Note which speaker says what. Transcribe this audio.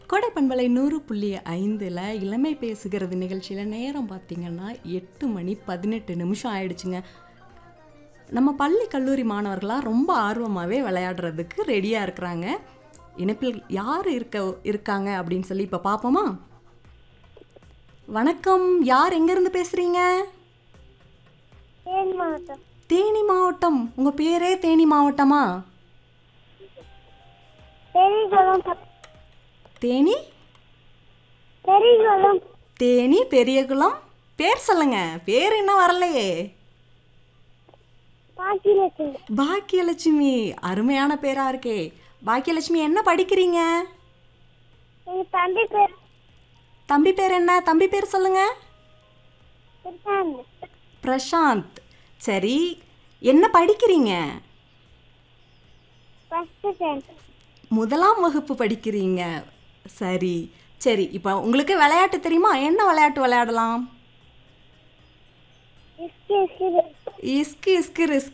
Speaker 1: கோடை பண்பலை நூறு புள்ளி ஐந்தில் இளமை பேசுகிறது நிகழ்ச்சியில் நேரம் பார்த்தீங்கன்னா எட்டு மணி பதினெட்டு நிமிஷம் ஆயிடுச்சுங்க நம்ம பள்ளி கல்லூரி மாணவர்களாக ரொம்ப ஆர்வமாகவே விளையாடுறதுக்கு ரெடியாக இருக்கிறாங்க இணைப்பில் யார் இருக்க இருக்காங்க அப்படின்னு சொல்லி இப்போ பார்ப்போமா வணக்கம் யார் எங்கேருந்து பேசுகிறீங்க
Speaker 2: தேனி மாவட்டம்
Speaker 1: தேனி மாவட்டம் உங்கள் பேரே தேனி மாவட்டமா
Speaker 2: பெரியகுளம் பக்-
Speaker 1: தேனி
Speaker 2: பெரியகுளம்
Speaker 1: தேனி பெரியகுளம் பேர் சொல்லுங்க பேர் இன்னும் வரலையே
Speaker 2: பாக்கியலட்சுமி
Speaker 1: பாக்கியலட்சுமி அருமையான பேரா இருக்கே பாக்கியலட்சுமி என்ன படிக்கிறீங்க
Speaker 2: எங்க தம்பி பேர்
Speaker 1: தம்பி பேர் என்ன தம்பி பேர் சொல்லுங்க
Speaker 2: பிரசாந்த்
Speaker 1: பிரசாந்த் சரி என்ன படிக்கிறீங்க
Speaker 2: ஃபர்ஸ்ட் ஸ்டாண்டர்ட்
Speaker 1: முதலாம் வகுப்பு படிக்கிறீங்க சரி சரி இப்போ உங்களுக்கு விளையாட்டு தெரியுமா என்ன விளையாட்டு விளையாடலாம்
Speaker 2: இஸ்கி இஸ்கி
Speaker 1: இஸ்கு இஸ்கு ரிஸ்க்